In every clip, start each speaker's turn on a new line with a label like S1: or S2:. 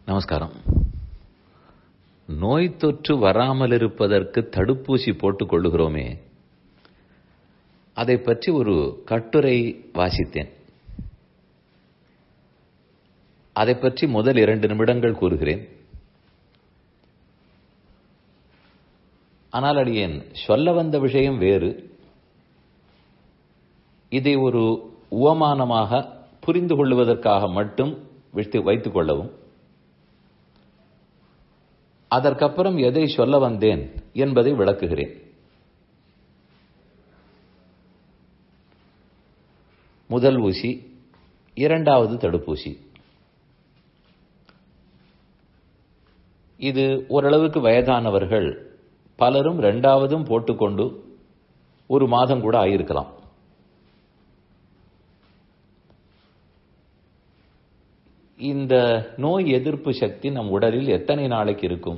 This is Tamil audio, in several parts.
S1: நமஸ்காரம் நோய் தொற்று வராமல் இருப்பதற்கு தடுப்பூசி போட்டுக் கொள்ளுகிறோமே அதை பற்றி ஒரு கட்டுரை வாசித்தேன் அதை பற்றி முதல் இரண்டு நிமிடங்கள் கூறுகிறேன் ஆனால் அடியேன் சொல்ல வந்த விஷயம் வேறு இதை ஒரு உவமானமாக புரிந்து கொள்வதற்காக மட்டும் வைத்துக் கொள்ளவும் அதற்கப்புறம் எதை சொல்ல வந்தேன் என்பதை விளக்குகிறேன் முதல் ஊசி இரண்டாவது தடுப்பூசி இது ஓரளவுக்கு வயதானவர்கள் பலரும் இரண்டாவதும் போட்டுக்கொண்டு ஒரு மாதம் கூட ஆயிருக்கலாம் இந்த நோய் எதிர்ப்பு சக்தி நம் உடலில் எத்தனை நாளைக்கு இருக்கும்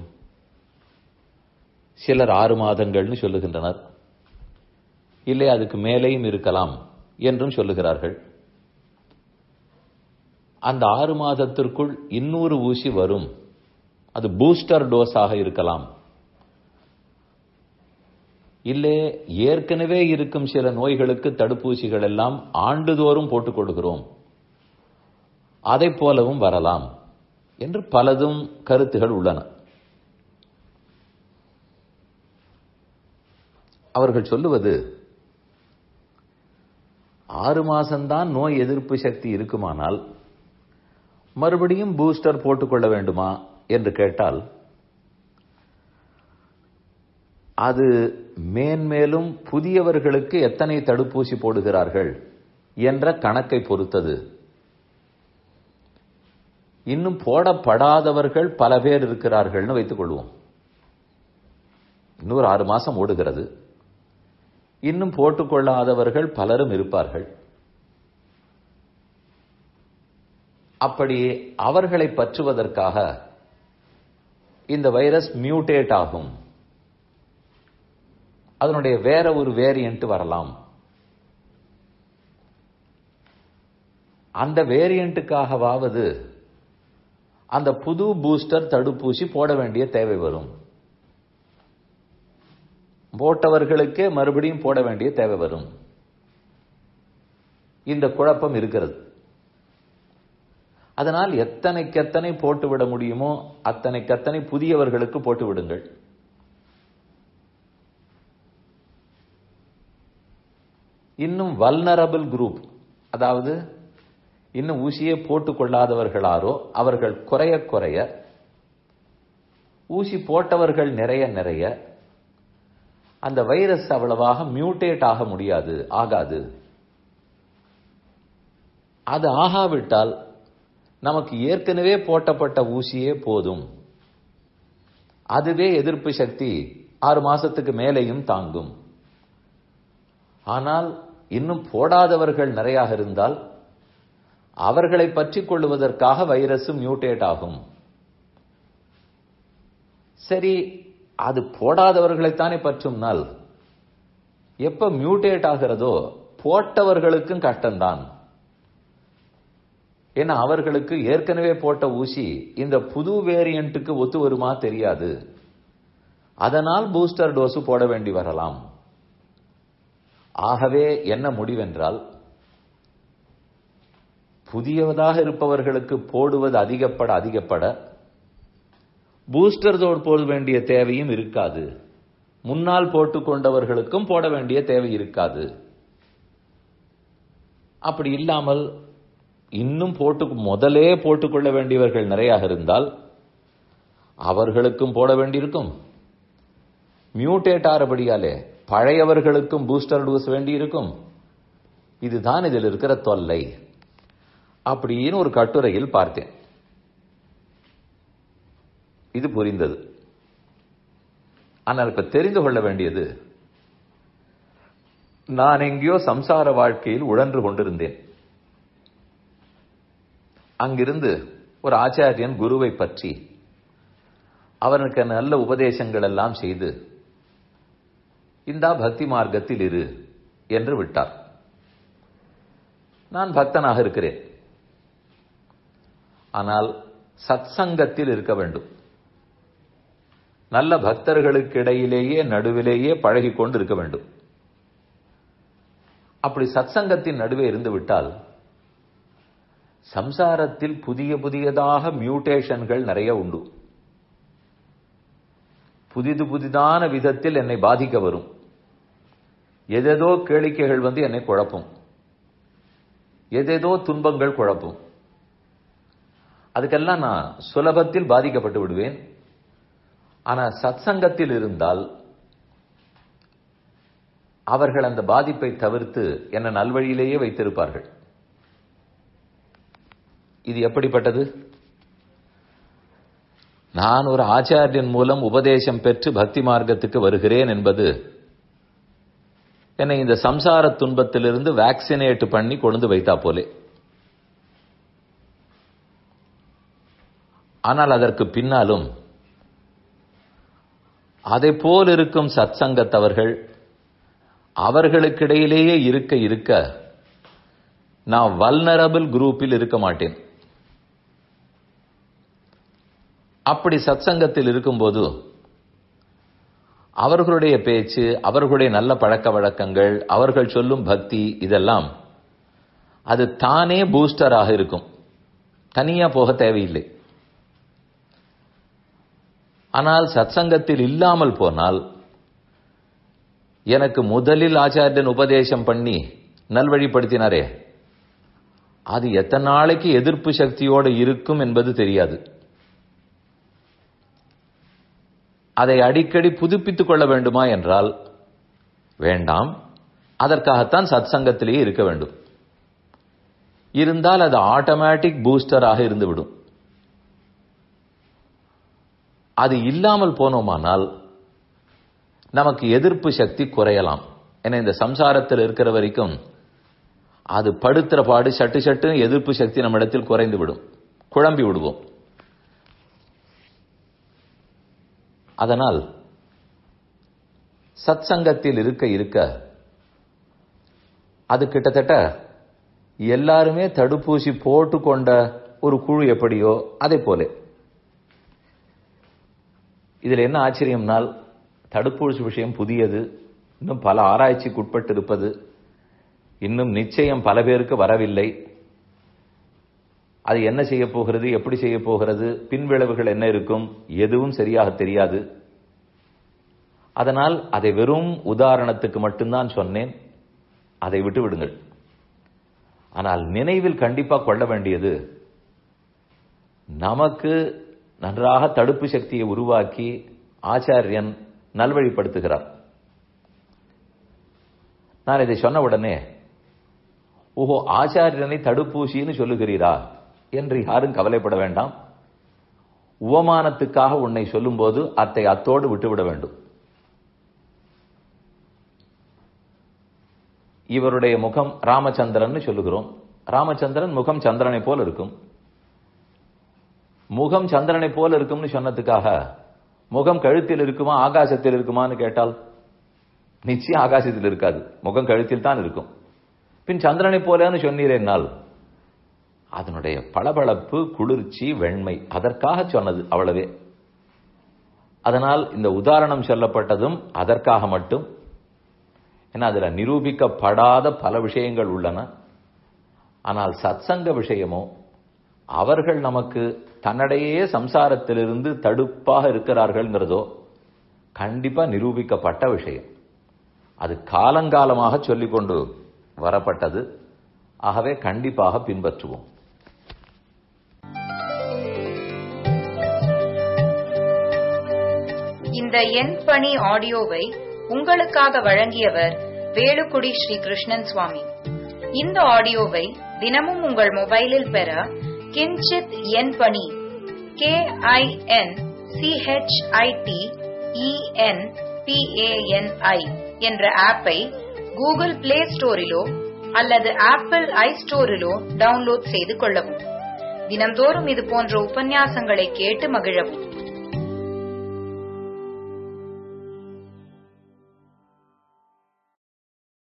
S1: சிலர் ஆறு மாதங்கள்னு சொல்லுகின்றனர் இல்லை அதுக்கு மேலேயும் இருக்கலாம் என்றும் சொல்லுகிறார்கள் அந்த ஆறு மாதத்திற்குள் இன்னொரு ஊசி வரும் அது பூஸ்டர் டோஸாக இருக்கலாம் இல்லை ஏற்கனவே இருக்கும் சில நோய்களுக்கு தடுப்பூசிகள் எல்லாம் ஆண்டுதோறும் போட்டுக் கொடுக்கிறோம் அதை போலவும் வரலாம் என்று பலதும் கருத்துகள் உள்ளன அவர்கள் சொல்லுவது ஆறு மாசம்தான் நோய் எதிர்ப்பு சக்தி இருக்குமானால் மறுபடியும் பூஸ்டர் போட்டுக்கொள்ள வேண்டுமா என்று கேட்டால் அது மேன்மேலும் புதியவர்களுக்கு எத்தனை தடுப்பூசி போடுகிறார்கள் என்ற கணக்கை பொறுத்தது இன்னும் போடப்படாதவர்கள் பல பேர் இருக்கிறார்கள்னு வைத்துக் கொள்வோம் இன்னொரு ஆறு மாசம் ஓடுகிறது இன்னும் போட்டுக்கொள்ளாதவர்கள் பலரும் இருப்பார்கள் அப்படி அவர்களை பற்றுவதற்காக இந்த வைரஸ் மியூட்டேட் ஆகும் அதனுடைய வேற ஒரு வேரியன்ட் வரலாம் அந்த வேரியண்ட்டுக்காகவாவது அந்த புது பூஸ்டர் தடுப்பூசி போட வேண்டிய தேவை வரும் போட்டவர்களுக்கே மறுபடியும் போட வேண்டிய தேவை வரும் இந்த குழப்பம் இருக்கிறது அதனால் எத்தனைக்கெத்தனை போட்டு விட முடியுமோ அத்தனைக்கத்தனை புதியவர்களுக்கு போட்டு விடுங்கள் இன்னும் வல்னரபிள் குரூப் அதாவது இன்னும் ஊசியே போட்டுக் கொள்ளாதவர்களாரோ அவர்கள் குறைய குறைய ஊசி போட்டவர்கள் நிறைய நிறைய அந்த வைரஸ் அவ்வளவாக மியூட்டேட் ஆக முடியாது ஆகாது அது ஆகாவிட்டால் நமக்கு ஏற்கனவே போட்டப்பட்ட ஊசியே போதும் அதுவே எதிர்ப்பு சக்தி ஆறு மாசத்துக்கு மேலேயும் தாங்கும் ஆனால் இன்னும் போடாதவர்கள் நிறையாக இருந்தால் அவர்களை பற்றி கொள்ளுவதற்காக வைரஸ் மியூட்டேட் ஆகும் சரி அது போடாதவர்களைத்தானே பற்றும்னால் எப்ப மியூட்டேட் ஆகிறதோ போட்டவர்களுக்கும் கஷ்டம்தான் ஏன்னா அவர்களுக்கு ஏற்கனவே போட்ட ஊசி இந்த புது வேரியண்ட்டுக்கு ஒத்து வருமா தெரியாது அதனால் பூஸ்டர் டோஸ் போட வேண்டி வரலாம் ஆகவே என்ன முடிவென்றால் புதியவதாக இருப்பவர்களுக்கு போடுவது அதிகப்பட அதிகப்பட பூஸ்டர் தோடு போட வேண்டிய தேவையும் இருக்காது முன்னால் போட்டுக்கொண்டவர்களுக்கும் போட வேண்டிய தேவை இருக்காது அப்படி இல்லாமல் இன்னும் போட்டு முதலே போட்டுக்கொள்ள வேண்டியவர்கள் நிறையாக இருந்தால் அவர்களுக்கும் போட வேண்டியிருக்கும் மியூட்டேட் ஆறபடியாலே பழையவர்களுக்கும் பூஸ்டர் டோஸ் வேண்டியிருக்கும் இதுதான் இதில் இருக்கிற தொல்லை அப்படின்னு ஒரு கட்டுரையில் பார்த்தேன் இது புரிந்தது ஆனால் இப்ப தெரிந்து கொள்ள வேண்டியது நான் எங்கேயோ சம்சார வாழ்க்கையில் உழன்று கொண்டிருந்தேன் அங்கிருந்து ஒரு ஆச்சாரியன் குருவை பற்றி அவனுக்கு நல்ல உபதேசங்கள் எல்லாம் செய்து இந்தா பக்தி மார்க்கத்தில் இரு என்று விட்டார் நான் பக்தனாக இருக்கிறேன் ஆனால் சத்சங்கத்தில் இருக்க வேண்டும் நல்ல பக்தர்களுக்கு இடையிலேயே நடுவிலேயே பழகி கொண்டு இருக்க வேண்டும் அப்படி சத்சங்கத்தின் நடுவே இருந்து விட்டால் சம்சாரத்தில் புதிய புதியதாக மியூட்டேஷன்கள் நிறைய உண்டு புதிது புதிதான விதத்தில் என்னை பாதிக்க வரும் எதேதோ கேளிக்கைகள் வந்து என்னை குழப்பும் எதேதோ துன்பங்கள் குழப்பும் அதுக்கெல்லாம் நான் சுலபத்தில் பாதிக்கப்பட்டு விடுவேன் ஆனா சத்சங்கத்தில் இருந்தால் அவர்கள் அந்த பாதிப்பை தவிர்த்து என்ன நல்வழியிலேயே வைத்திருப்பார்கள் இது எப்படிப்பட்டது நான் ஒரு ஆச்சாரியன் மூலம் உபதேசம் பெற்று பக்தி மார்க்கத்துக்கு வருகிறேன் என்பது என்னை இந்த சம்சார துன்பத்திலிருந்து வேக்சினேட் பண்ணி கொண்டு வைத்தா போலே ஆனால் அதற்கு பின்னாலும் அதை போல் இருக்கும் சத் சங்கத்தவர்கள் அவர்களுக்கிடையிலேயே இருக்க இருக்க நான் வல்னரபிள் குரூப்பில் இருக்க மாட்டேன் அப்படி சத் சங்கத்தில் இருக்கும்போது அவர்களுடைய பேச்சு அவர்களுடைய நல்ல பழக்க வழக்கங்கள் அவர்கள் சொல்லும் பக்தி இதெல்லாம் அது தானே பூஸ்டராக இருக்கும் தனியா போக தேவையில்லை ஆனால் சத்சங்கத்தில் இல்லாமல் போனால் எனக்கு முதலில் ஆச்சாரியன் உபதேசம் பண்ணி நல்வழிப்படுத்தினாரே அது எத்தனை நாளைக்கு எதிர்ப்பு சக்தியோடு இருக்கும் என்பது தெரியாது அதை அடிக்கடி புதுப்பித்துக் கொள்ள வேண்டுமா என்றால் வேண்டாம் அதற்காகத்தான் சத் சங்கத்திலேயே இருக்க வேண்டும் இருந்தால் அது ஆட்டோமேட்டிக் பூஸ்டராக இருந்துவிடும் அது இல்லாமல் போனோமானால் நமக்கு எதிர்ப்பு சக்தி குறையலாம் ஏன்னா இந்த சம்சாரத்தில் இருக்கிற வரைக்கும் அது படுத்துற பாடு சட்டு சட்டு எதிர்ப்பு சக்தி நம்மிடத்தில் குறைந்து விடும் குழம்பி விடுவோம் அதனால் சத் சங்கத்தில் இருக்க இருக்க அது கிட்டத்தட்ட எல்லாருமே தடுப்பூசி போட்டு கொண்ட ஒரு குழு எப்படியோ அதை போல இதில் என்ன ஆச்சரியம்னால் தடுப்பூசி விஷயம் புதியது இன்னும் பல ஆராய்ச்சிக்கு உட்பட்டு இருப்பது இன்னும் நிச்சயம் பல பேருக்கு வரவில்லை அது என்ன செய்ய போகிறது எப்படி செய்ய போகிறது பின்விளைவுகள் என்ன இருக்கும் எதுவும் சரியாக தெரியாது அதனால் அதை வெறும் உதாரணத்துக்கு மட்டும்தான் சொன்னேன் அதை விட்டு விடுங்கள் ஆனால் நினைவில் கண்டிப்பா கொள்ள வேண்டியது நமக்கு நன்றாக தடுப்பு சக்தியை உருவாக்கி ஆச்சாரியன் நல்வழிப்படுத்துகிறார் நான் இதை சொன்ன உடனே ஓஹோ ஆச்சாரியனை தடுப்பூசின்னு சொல்லுகிறீரா என்று யாரும் கவலைப்பட வேண்டாம் உவமானத்துக்காக உன்னை சொல்லும்போது அத்தை அத்தோடு விட்டுவிட வேண்டும் இவருடைய முகம் ராமச்சந்திரன் சொல்லுகிறோம் ராமச்சந்திரன் முகம் சந்திரனை போல இருக்கும் முகம் சந்திரனை போல இருக்கும்னு சொன்னதுக்காக முகம் கழுத்தில் இருக்குமா ஆகாசத்தில் இருக்குமான்னு கேட்டால் நிச்சயம் ஆகாசத்தில் இருக்காது முகம் கழுத்தில் தான் இருக்கும் பின் சந்திரனை போலன்னு சொன்னீரேனால் அதனுடைய பளபளப்பு குளிர்ச்சி வெண்மை அதற்காக சொன்னது அவ்வளவே அதனால் இந்த உதாரணம் சொல்லப்பட்டதும் அதற்காக மட்டும் ஏன்னா அதுல நிரூபிக்கப்படாத பல விஷயங்கள் உள்ளன ஆனால் சத்சங்க விஷயமோ அவர்கள் நமக்கு தன்னிடையே சம்சாரத்திலிருந்து தடுப்பாக இருக்கிறார்கள்ங்கிறதோ கண்டிப்பா நிரூபிக்கப்பட்ட விஷயம் அது காலங்காலமாக சொல்லிக்கொண்டு வரப்பட்டது ஆகவே கண்டிப்பாக பின்பற்றுவோம்
S2: இந்த எண் பணி ஆடியோவை உங்களுக்காக வழங்கியவர் வேலுக்குடி ஸ்ரீ கிருஷ்ணன் சுவாமி இந்த ஆடியோவை தினமும் உங்கள் மொபைலில் பெற கிஞ்சித் எண் பணி கே ஐ என் சிஹெச்ஐடி இஎன் பிஏஎன்ஐ என்ற ஆப்பை கூகுள் பிளே ஸ்டோரிலோ அல்லது ஆப்பிள் ஐ ஸ்டோரிலோ டவுன்லோட் செய்து கொள்ளவும் தினம்தோறும் இது போன்ற உபன்யாசங்களை கேட்டு மகிழவும்